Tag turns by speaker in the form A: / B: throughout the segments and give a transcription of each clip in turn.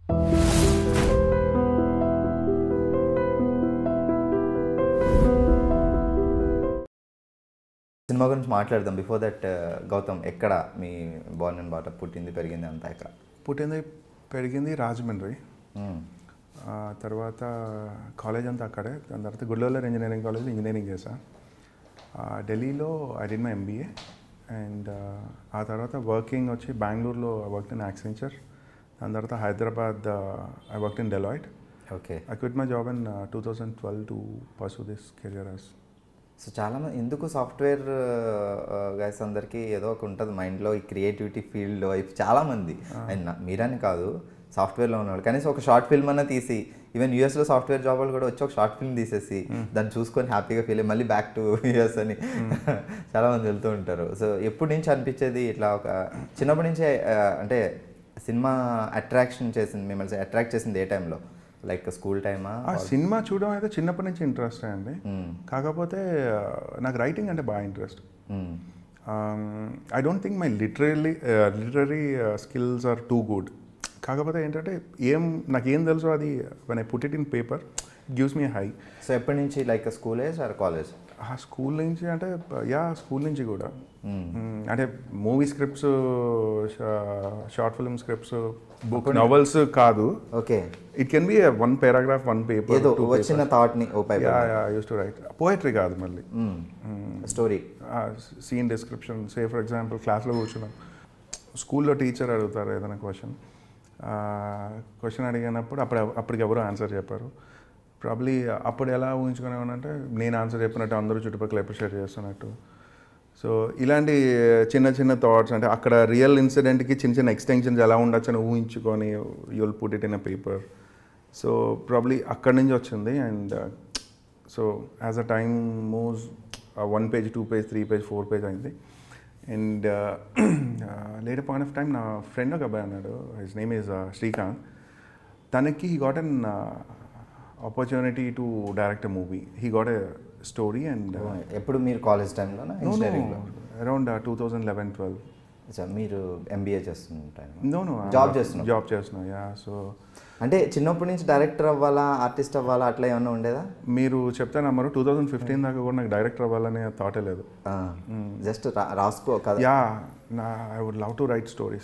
A: Cinema గురించి మాట్లాడదాం before that Gautam ఎక్కడ మీ బార్న్ అండ్ బాట పుట్టింది పెరిగింది అంతా ఎక్కడ
B: పుట్టింది పెరిగింది రాజమండ్రి
A: మ్మ్.
B: ఆ తర్వాత కాలేజ్ అంతా అక్కడే దాని తర్వాత గుడ్లవల్లర్ ఇంజనీరింగ్ కాలేజ్ ఇంజనీరింగ్ చేశా ఆ, ఢిల్లీలో I did my MBA and ఆ తర్వాత వర్కింగ్ వచ్చి బెంగళూరులో ఐ వర్క్ ఇన్ యాక్సెంచర్ దాని తర్వాత Hyderabad I work in Deloitte
A: okay
B: I quit my job in two thousand twelve to pursue this career as
A: so చాలా మంది ఎందుకు సాఫ్ట్వేర్ గైస్ అందరికీ ఏదో ఒక ఉంటుంది మైండ్లో ఈ క్రియేటివిటీ ఫీల్డ్ వైపు చాలా మంది అండ్ నా- మీరని కాదు సాఫ్ట్వేర్లో ఉన్నవాళ్ళు కనీసం ఒక షార్ట్ ఫిల్మ్ అన్న తీసి ఈవెన్ యూఎస్లో సాఫ్ట్వేర్ జాబ్ వాళ్ళు కూడా వచ్చి ఒక షార్ట్ ఫిల్మ్ తీసేసి దాన్ని చూసుకొని హ్యాపీగా ఫీల్ అయ్యి మళ్ళీ బ్యాక్ టు యూఎస్ అని చాలా మంది వెళ్తూ ఉంటారు సో ఎప్పటి నుంచి అనిపించేది ఇట్లా ఒక చిన్నప్పటి నుంచే ఆ, అంటే సినిమా అట్రాక్షన్ చేసింది మిమ్మల్ని అట్రాక్ట్ చేసింది ఏ టైంలో లైక్ స్కూల్ టైమా
B: ఆ సినిమా చూడడం అయితే చిన్నప్పటి నుంచి ఇంట్రెస్ట్ అండి కాకపోతే ఆ, నాకు రైటింగ్ అంటే బాగా interest I don't think my literally literary skills are too good కాకపోతే ఏంటంటే ఏం నాకు ఏం తెలుసు అది one I put it in paper gives me high
A: so ఎప్పటి నుంచి like school age or college
B: ఆ స్కూల్ నుంచి అంటే యా స్కూల్ నుంచి కూడా మ్మ్, అంటే movie scripts short film scripts book novels కాదు
A: okay
B: it can be one paragraph one paper
A: ఏదో వచ్చిన థాట్ని ఓ పై
B: yeah yeah used to write poetry కాదు మళ్ళీ
A: story
B: scene description say for example క్లాస్లో కూర్చున్నాం స్కూల్లో టీచర్ అడుగుతారు ఏదైనా క్వశ్చన్ క్వశ్చన్ అడిగినప్పుడు అప్పుడు అప్పటికి ఎవరు ఆన్సర్ చెప్పారు ప్రాబ్లీ అప్పుడు ఎలా ఊహించుకునేవానంటే నేను ఆన్సర్ చెప్పినట్టు అందరూ చుట్టుపక్కల అప్రిషియేట్ చేస్తున్నట్టు సో ఇలాంటి చిన్న చిన్న థాట్స్ అంటే అక్కడ రియల్ ఇన్సిడెంట్కి చిన్న చిన్న ఎక్స్టెన్షన్స్ ఎలా ఉండొచ్చు అని ఊహించుకొని you'll put it in a paper so probably అక్కడి నుంచి వచ్చింది and so as a time moves one page two page three page four page అయింది and later point of time నా ఫ్రెండ్ ఒక అబ్బాయి అన్నాడు హిస్ నేమ్ ఈజ్ శ్రీకాంత్ తనకి he got an opportunity to direct a movie he got a story and
A: ఎప్పుడు మీరు college టైంలోనా ఇంజనీరింగ్లో
B: around two thousand eleven twelve
A: మీరు ఎంబీఏ చేస్తున్న టైం
B: నో నో
A: Job చేస్తున్నావు?
B: జాబ్ చేస్తున్నా యా సో
A: అంటే చిన్నప్పటి నుంచి డైరెక్టర్ అవ్వాలా ఆర్టిస్ట్ అవ్వాలా అట్లా ఏమన్నా ఉండేదా
B: మీరు చెప్తే నమ్మరు టూ థౌజండ్ ఫిఫ్టీన్ దాకా కూడా నాకు డైరెక్టర్ అవ్వాలనే థాటే లేదు
A: జస్ట్ రాసుకో కదా
B: యా నా I would love to write stories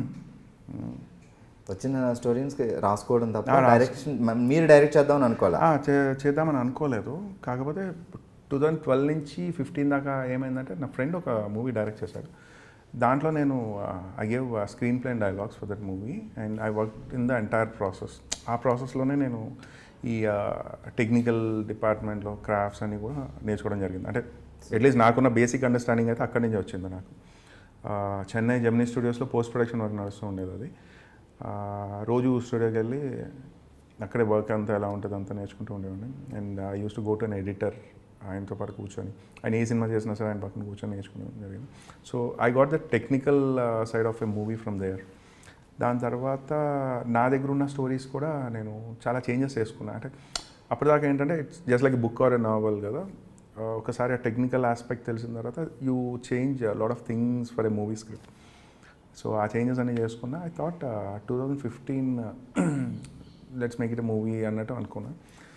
A: వచ్చిన స్టోరీస్ రాసుకోవడం తప్ప
B: ఆ, రాసు-
A: డైరెక్షన్ మీరు డైరెక్ట్ చేద్దామని అనుకోవాలా
B: చేద్దామని అనుకోలేదు కాకపోతే టూ థౌజండ్ ట్వెల్వ్ నుంచి ఫిఫ్టీన్ దాకా ఏమైందంటే నా ఫ్రెండ్ ఒక మూవీ డైరెక్ట్ చేశాడు దాంట్లో నేను I gave screenplay and dialogues for that movie and I work in the entire process ఆ ప్రాసెస్లోనే నేను ఈ టెక్నికల్ డిపార్ట్మెంట్లో క్రాఫ్ట్స్ అన్ని కూడా నేర్చుకోవడం జరిగింది అంటే అట్లీస్ట్ నాకున్న బేసిక్ అండర్స్టాండింగ్ అయితే అక్కడి నుంచి వచ్చింది నాకు ఆ, చెన్నై జెమినీ స్టూడియోస్లో పోస్ట్ ప్రొడక్షన్ వర్క్ నడుస్తూ ఉండేది అది ఆ, రోజు స్టూడియోకి వెళ్ళి అక్కడే వర్క్ అంతా ఎలా ఉంటుంది అంతా నేర్చుకుంటూ ఉండేవాడిని and I used to go to an editor ఆయనతో పాటు కూర్చొని ఆయన ఏ సినిమా చేసినా సరే ఆయన పక్కన కూర్చొని నేర్చుకోవడం జరిగింది so I got the technical side of a movie from there దాని తర్వాత నా దగ్గర ఉన్న స్టోరీస్ కూడా నేను చాలా చేంజెస్ చేసుకున్నా అంటే అప్పటిదాకా ఏంటంటే it's just like book or a novel కదా ఆ, ఒకసారి ఆ టెక్నికల్ ఆస్పెక్ట్ తెలిసిన తర్వాత you change lot of things for a movie script so uh changes అన్ని చేసుకున్నా I thought two thousand fifteen let's make it a movie అన్నట్టు అనుకున్నా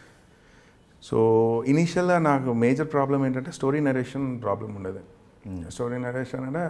B: సో ఇనీషియల్గా నాకు మేజర్ ప్రాబ్లం ఏంటంటే స్టోరీ నరేషన్ ప్రాబ్లం ఉండేది స్టోరీ నరేషన్ అంటే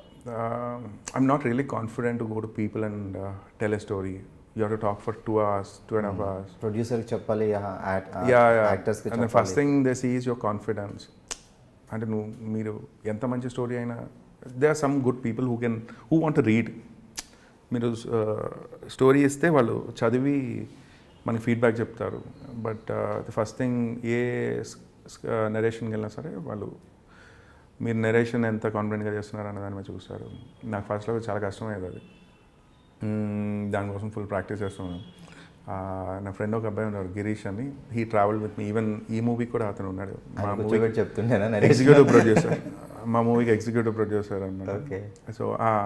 B: I'm not really confident to go to people and tell a story you have to talk for two hours two and half hours
A: ప్రొడ్యూసర్కి చెప్పాలి
B: యా
A: యాక్టర్స్కి
B: and first thing they seize your confidence అంటే నువ్వు మీరు ఎంత మంచి స్టోరీ అయినా they are some good people who can who want read మీరు స్టోరీ ఇస్తే వాళ్ళు చదివి మనకి ఫీడ్బ్యాక్ చెప్తారు బట్ ది ఫస్ట్ థింగ్ ఏ నరేషన్కి వెళ్ళినా సరే వాళ్ళు మీరు నరేషన్ ఎంత కాన్ఫిడెంట్గా చేస్తున్నారు అన్న దాని మీద చూస్తారు నాకు ఫస్ట్లో చాలా కష్టమయ్యేది అది మ్మ్, దానికోసం ఫుల్ ప్రాక్టీస్ చేస్తున్నాను ఆ, నా ఫ్రెండ్ ఒక అబ్బాయి ఉన్నాడు గిరీష్ అని he travel with me even ఈ మూవీ కూడా అతను ఉన్నాడు మా మూవీ
A: కూర్చోబెట్టి చెప్తుండేనా
B: ఎగ్జిక్యూటివ్ ప్రొడ్యూసర్ మా మూవీకి ఎగ్జిక్యూటివ్ ప్రొడ్యూసర్ అన్నమాట
A: ఓకే
B: సో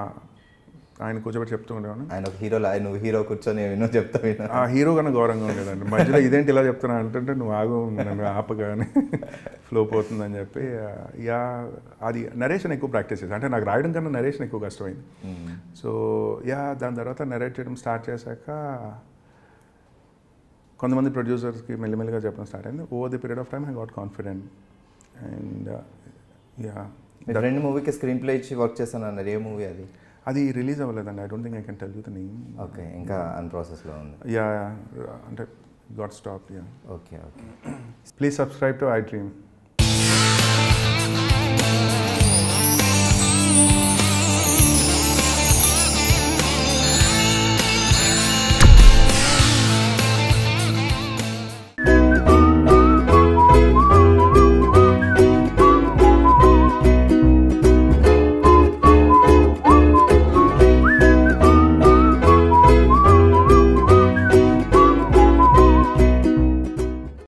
B: ఆయన కూర్చోబెట్టి చెప్తూ ఉండేవాడు
A: ఆయన ఒక హీరోలా నువ్వు హీరో కూర్చొని వినో చెప్తా వినా
B: ఆ హీరో కన్నా ఘోరంగా ఉండేదండి మధ్యలో ఇదేంటి ఇలా చెప్తున్నా అంటే నువ్వు ఆగు నన్ను ఆపగానే ఫ్లో పోతుందని చెప్పి ఆ, యా అది నరేషన్ ఎక్కువ ప్రాక్టీస్ చేశాను అంటే నాకు రాయడం కన్నా నరేషన్ ఎక్కువ కష్టమైంది సో యా దాని తర్వాత నరేట్ చేయడం స్టార్ట్ చేశాక కొంతమంది ప్రొడ్యూసర్స్కి మెల్లిమెల్లిగా చెప్పడం స్టార్ట్ అయింది over the period of time I got confident and yeah
A: మీ ఫ్రెండ్ మూవీకి స్క్రీన్ ప్లే ఇచ్చి వర్క్ చేశాను అన్నారు ఏ మూవీ అది
B: అది రిలీజ్ అవ్వలేదండి I don't think I can tell you the name
A: okay ఇంకా అన్ ప్రాసెస్లో ఉంది
B: యా అంటే got stop yeah
A: okay okay
B: please subscribe to I dream